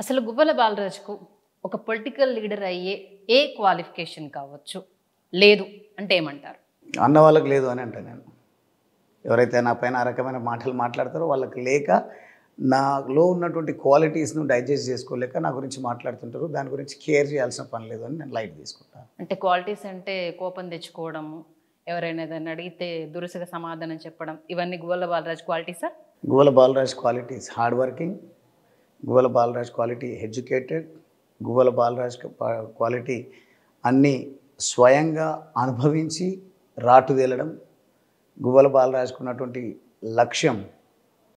అసలు గువ్వల బాలరాజుకు ఒక political leader అయ్యే ఏ క్వాలిఫికేషన్ కావచ్చు లేదు అంటే ఏమంటారు అన్న వాళ్ళకి లేదు అని అంటాను నేను ఎవరైతే నా పైన ఆ రకమైన మాటలు మాట్లాడతారో వాళ్ళకి లేక నాలో ఉన్నటువంటి క్వాలిటీస్ను డైజెస్ట్ చేసుకోలేక నా గురించి మాట్లాడుతుంటారు దాని గురించి కేర్ చేయాల్సిన పని లేదు అని నేను లైట్ తీసుకుంటాను అంటే క్వాలిటీస్ అంటే కోపం తెచ్చుకోవడము ఎవరైనా ఏదైనా అడిగితే దురుసుగా సమాధానం చెప్పడం ఇవన్నీ గువ్వల బాలరాజు క్వాలిటీసా Guvvala Balaraj qualities hard working Guvvala Balaraj quality educated Guvvala Balaraj quality అన్నీ స్వయంగా అనుభవించి రాటు తేలడం గువ్వల బాలరాజుకున్నటువంటి లక్ష్యం